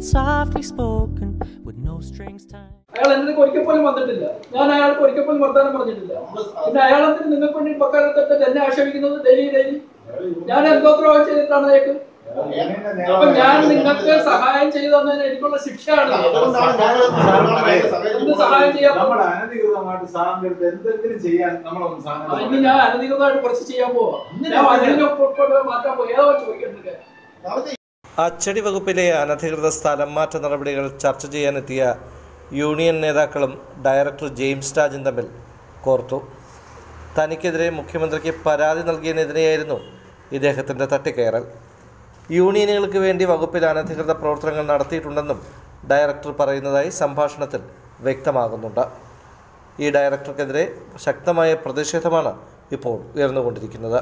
softly spoken with no strings tied. അയാൾ എന്റെ ഒരിക്കൽ പോലും വന്നിട്ടില്ല ഞാൻ അയാൾക്ക് ഒരിക്കൽ പോലും വർത്താനം പറഞ്ഞിട്ടില്ല പിന്നെ അയാൾ എന്തിന് നിങ്ങൾക്ക് വേണ്ടി പക്കാലത്തൊക്കെ എന്നെ ആക്ഷേപിക്കുന്നത് ഡെയിലി ഡെയിലി ഞാൻ എന്തോ ദ്രോഹം ചെയ്തിട്ടാണ് അയാൾക്ക് അപ്പൊ ഞാൻ നിങ്ങൾക്ക് സഹായം ചെയ്തു തന്നതിന് എനിക്കുള്ള ശിക്ഷയാണ് എന്ത് സഹായം ചെയ്യാൻ നമ്മൾ അനധികൃതമായിട്ട് സാറിന്റെ അടുത്ത് എന്തെങ്കിലും ചെയ്യാൻ നമ്മളൊന്ന് ആ, സാറിന് ഇനി ഞാൻ അനധികൃതമായിട്ട് കുറച്ച് ചെയ്യാൻ പോവാ ഞാൻ അതിനെ ഉൾപ്പെടെ മാറ്റാൻ പോവാ ഏതോ ചോദിക്കുന്നത് അച്ചടി വകുപ്പിലെ അനധികൃത സ്ഥലം മാറ്റ നടപടികൾ ചർച്ച ചെയ്യാനെത്തിയ യൂണിയൻ നേതാക്കളും ഡയറക്ടർ ജെയിംസ് രാജും തമ്മിൽ കോർത്തു തനിക്കെതിരെ മുഖ്യമന്ത്രിക്ക് പരാതി നൽകിയതിനെതിരെയായിരുന്നു ഇദ്ദേഹത്തിൻ്റെ തട്ടിക്കയറൽ യൂണിയനുകൾക്ക് വേണ്ടി വകുപ്പിൽ അനധികൃത പ്രവർത്തനങ്ങൾ നടത്തിയിട്ടുണ്ടെന്നും ഡയറക്ടർ പറയുന്നതായി സംഭാഷണത്തിൽ വ്യക്തമാകുന്നുണ്ട് ഈ ഡയറക്ടർക്കെതിരെ ശക്തമായ പ്രതിഷേധമാണ് ഇപ്പോൾ ഉയർന്നുകൊണ്ടിരിക്കുന്നത്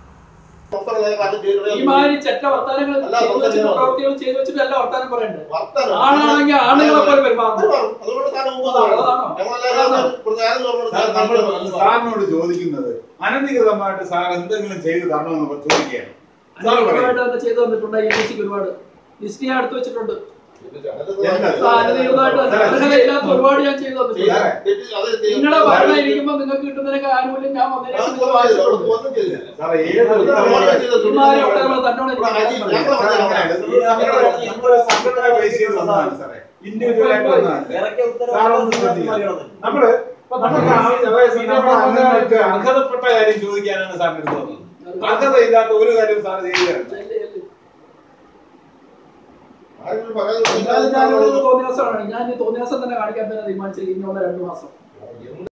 ഈ മാതിരി ചെറ്റ വർത്താനങ്ങൾ ചെയ്തു വെച്ചിട്ട് പ്രവൃത്തികൾ ചെയ്തു വെച്ചിട്ട് അല്ല വർത്താനം പറയണ്ടത് ആണാണെങ്കിൽ ആണുങ്ങളെ പോലെ പെരുമാറണം നമ്മൾ സാറിനോട് ചോദിക്കുന്നത് അനധികൃതമായിട്ട് സാർ എന്തെങ്കിലും ചെയ്തു തരണമെന്ന് ചോദിക്കുകയാണ് സാർ പറയും ഒരുപാട് തന്നെ ചെയ്തു തന്നിട്ടുണ്ട് എൻ സിക്ക് ഒരുപാട് ലിസ്റ്റ് ഞാൻ എടുത്തു വെച്ചിട്ടുണ്ട് എന്ത്? ആ, അനധികൃതമായിട്ട് അർഹതയില്ലാത്ത ഒരുപാട് ഞാൻ ചെയ്തു തന്നിട്ടുണ്ട് നിങ്ങളെ ഭരണം ഇരിക്കുമ്പോൾ നിങ്ങൾക്ക് കിട്ടുന്നതിനൊക്കെ ആനുകൂല്യം ഞാൻ വന്നതിന് ശേഷം നിങ്ങൾ വാങ്ങിച്ചു കൊടുക്കും സാറേ ഏത് ഉത്തരവാദിത്വം ഇമാതിരി ഒട്ടകങ്ങൾ തന്നോട് എനിക്ക് പറയാൻ പറ്റില്ല. നമ്മുടെ സംഘടന ബേസ് ചെയ്ത് വന്നതാണ് സാറേ ഇൻഡിവിജ്വൽ ആയിട്ട് വന്നതാണ് സാറൊന്ന് ശ്രദ്ധിക്കണം നമ്മള് നമുക്ക് ആവശ്യം അതായത് നമ്മുടെ അംഗങ്ങൾക്ക് അർഹതപ്പെട്ട കാര്യം ചോദിക്കാനാണ് സാറിന് എടുത്ത് വന്നത് അർഹതയില്ലാത്ത ഒരു കാര്യവും സാർ ചെയ്തു തരണം ചെല്ല്, ചെല്ല്. അത് ഞാനൊരു തോന്നിയാസമാണ് ഞാൻ ഈ തോന്നിയാസം തന്നെ കാണിക്കാൻ തന്നെ തീരുമാനിച്ചത് ഇനിയുള്ള രണ്ടു മാസം